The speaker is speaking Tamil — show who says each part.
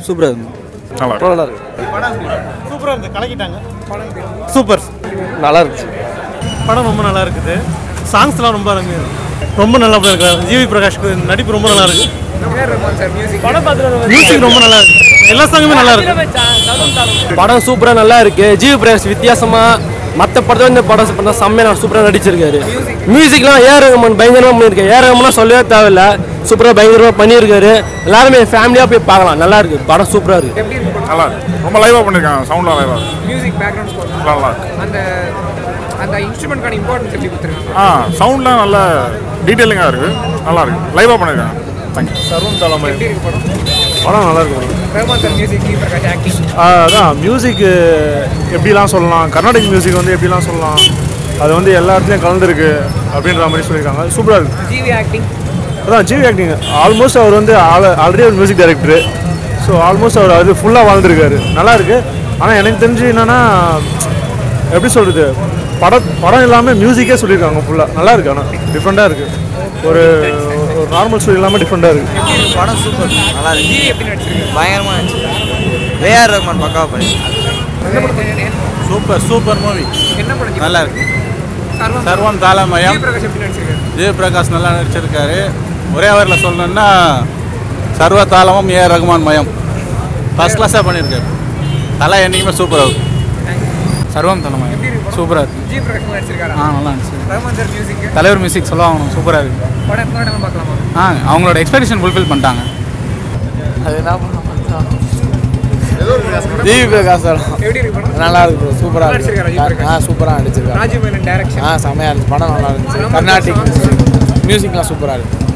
Speaker 1: சூப்பராக இருக்கு
Speaker 2: நல்லா
Speaker 1: நல்லா இருக்கு
Speaker 3: சூப்பராக இருந்து கலக்கிட்டாங்க சூப்பர்
Speaker 1: நல்லா இருந்துச்சு
Speaker 3: படம் ரொம்ப நல்லா இருக்குது சாங்ஸ்லாம் ரொம்ப அருமையாக இருக்கு ரொம்ப நல்லா படம் இருக்கு ஜிவி பிரகாஷ்க்கு நடிப்பு ரொம்ப நல்லா இருக்கு மியூசிக் ரொம்ப நல்லா இருக்கு எல்லா சாங்குமே நல்லா இருக்கு
Speaker 1: படம் சூப்பராக நல்லா இருக்கு ஜீவ் பிரகாஷ் வித்தியாசமா மற்ற படத்தை இந்த படம் பண்ண செம்மையாக சூப்பராக நடிச்சிருக்காரு மியூசிக்லாம் ஏ ரகுமான் பயங்கரமாக பண்ணியிருக்காரு ஏ ரகுமான்லாம் சொல்லவே தேவையில்ல சூப்பராக பயங்கரமாக பண்ணியிருக்காரு எல்லாருமே ஃபேமிலியாக போய் பார்க்கலாம் நல்லா இருக்கு படம் சூப்பராக இருக்கு
Speaker 2: நல்லா இருக்கு ரொம்ப லைவாக பண்ணியிருக்காங்க சவுண்ட்லாம் லைவாக
Speaker 4: மியூசிக் பேக்ரவுண்ட் ஸ்கோர்
Speaker 2: நல்லா இருக்கு
Speaker 4: அந்த அந்த இன்ஸ்ட்ருமெண்ட்கான இம்பார்ட்டன்ஸ் எப்படி கொடுத்துருக்காங்க
Speaker 2: ஆ சவுண்ட்லாம் நல்ல டீட்டெயிலிங்காக இருக்குது நல்லா இருக்கு லைவாக பண்ணியிருக்காங்க தேங்க்யூ
Speaker 3: சர்வம் தலைமை
Speaker 4: எப்படி இருக்கு படம்
Speaker 3: படம் நல்லா இருக்கு
Speaker 4: Rahman sir music G Prakash acting
Speaker 3: அதான் மியூசிக் எப்படிலாம் சொல்லலாம் கர்நாடிக் மியூசிக் வந்து எப்படிலாம் சொல்லலாம் அது வந்து எல்லா இடத்துலையும் கலந்துருக்கு அப்படின்ற மாதிரி சொல்லியிருக்காங்க சூப்பராக இருக்கு
Speaker 4: ஜிவி ஆக்டிங்
Speaker 3: அதான் ஜிவி ஆக்டிங் ஆல்மோஸ்ட் அவர் வந்து ஆல்ரெடி ஒரு மியூசிக் டைரக்டர் ஸோ ஆல்மோஸ்ட் அவர் அது ஃபுல்லாக வாழ்ந்துருக்காரு நல்லா இருக்கு ஆனால் எனக்கு தெரிஞ்சு என்னன்னா எப்படி சொல்கிறது படம் படம் இல்லாமல் மியூசிக்கே சொல்லியிருக்காங்க ஃபுல்லாக நல்லா இருக்கு ஆனால் டிஃப்ரெண்ட்டாக இருக்குது ஒரு ஒரு நார்மல் ஸ்டோரி இல்லாமல் டிஃப்ரெண்ட்டாக இருக்குது
Speaker 1: படம் சூப்பர் நல்லா இருக்கு
Speaker 4: ஜிவி எப்படி நடிச்சிருக்காங்க
Speaker 1: பயங்கரமாக இருந்துச்சு ஏஆர் ரஹ்மான் பக்காவாக பண்ணி
Speaker 5: சூப்பர் சூப்பர் மூவி
Speaker 4: என்ன படம்
Speaker 5: நல்லா இருக்கு
Speaker 4: சர்வம்
Speaker 5: சர்வம்
Speaker 4: ஜி
Speaker 5: தாளமயம்
Speaker 4: பிரகாஷ் எப்படி நடிச்சிருக்காரு
Speaker 5: ஜெயபிரகாஷ் நல்லா நடிச்சிருக்காரு ஒரே வரியில் சொல்லணும்னா சர்வ தாளமும் ஏ ரகுமான் மயம் ஃபர்ஸ்ட் கிளாஸாக பண்ணியிருக்காரு தலை என்றைக்குமே சூப்பராக இருக்கும்
Speaker 6: சர்வம் தலைமை சூப்பராக இருக்கு
Speaker 4: ஜி பிரகாஷ் நடிச்சிருக்காரு
Speaker 6: ஆ நல்லா இருந்துச்சு
Speaker 4: ரஹ்மான் சார் மியூசிக்
Speaker 6: தலைவர் மியூசிக் சொல்ல வாங்கணும் சூப்பராக இருக்கு
Speaker 4: படம் எப்போ வேணாலும் பார்க்கலாமா
Speaker 6: ஆ அவங்களோட எக்ஸ்பெக்டேஷன் ஃபுல்ஃபில் பண்ணிட்டாங்க
Speaker 1: அது என்ன ஜிவி பிரகாஷ்
Speaker 4: எப்படி இருக்கு படம்
Speaker 1: நல்லா இருக்கு ப்ரோ சூப்பராக
Speaker 4: நடிச்சிருக்காரா ஜி
Speaker 1: இருக்கு ஆ
Speaker 4: பிரகாஷ்
Speaker 1: சூப்பராக நடிச்சிருக்காரு
Speaker 4: ராஜீவ் மேனன் டைரக்ஷன்
Speaker 1: ஆ செமையாக இருந்துச்சு படம் நல்லா இருந்துச்சு கர்நாடிக் மியூசிக்லாம் சூப்பராக இருக்கு